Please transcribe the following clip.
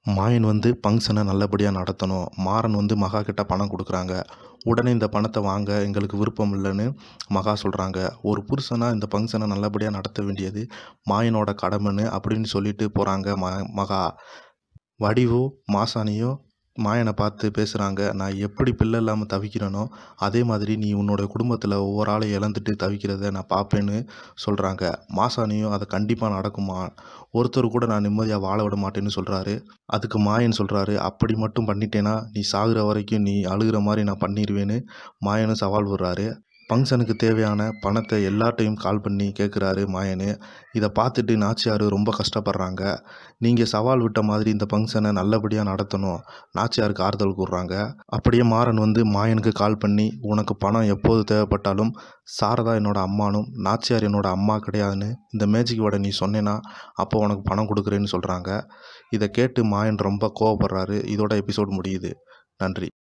மாயன் வந்து ஃபங்க்ஷனை நல்லபடியாக நடத்தணும் மாறன் வந்து மகா கிட்ட பணம் கொடுக்குறாங்க உடனே இந்த பணத்தை வாங்க எங்களுக்கு விருப்பம் இல்லைன்னு மகா சொல்கிறாங்க ஒரு புருஷனாக இந்த ஃபங்க்ஷனை நல்லபடியாக நடத்த வேண்டியது மாயனோட கடமைன்னு அப்படின்னு சொல்லிட்டு போகிறாங்க ம மகா வடிவு மாசாணியும் மாயனை பார்த்து பேசுகிறாங்க நான் எப்படி பிள்ளை இல்லாமல் தவிக்கிறேனோ அதே மாதிரி நீ உன்னோட குடும்பத்தில் ஒவ்வொரு ஆளையும் இழந்துட்டு தவிக்கிறத நான் பார்ப்பேன்னு சொல்கிறாங்க மாசாணியும் அதை கண்டிப்பாக நடக்குமா ஒருத்தர் கூட நான் நிம்மதியாக வாழ விட மாட்டேன்னு சொல்கிறாரு அதுக்கு மாயன் சொல்கிறாரு அப்படி மட்டும் பண்ணிட்டேன்னா நீ சாகுற வரைக்கும் நீ அழுகிற மாதிரி நான் பண்ணிடுவேன்னு மாயனும் சவால் விடுறாரு ஃபங்க்ஷனுக்கு தேவையான பணத்தை எல்லார்ட்டையும் கால் பண்ணி கேட்குறாரு மாயனு இதை பார்த்துட்டு நாச்சியார் ரொம்ப கஷ்டப்படுறாங்க நீங்கள் சவால் விட்ட மாதிரி இந்த ஃபங்க்ஷனை நல்லபடியாக நடத்தணும் நாச்சியாருக்கு ஆறுதல் கூறுறாங்க அப்படியே மாறன் வந்து மாயனுக்கு கால் பண்ணி உனக்கு பணம் எப்போது தேவைப்பட்டாலும் சாரதா என்னோட அம்மானும் நாச்சியார் என்னோட அம்மா கிடையாதுன்னு இந்த மேஜிக் வடை நீ சொன்னேன்னா அப்போ உனக்கு பணம் கொடுக்குறேன்னு சொல்கிறாங்க இதை கேட்டு மாயன் ரொம்ப கோவப்படுறாரு இதோட எபிசோட் முடியுது நன்றி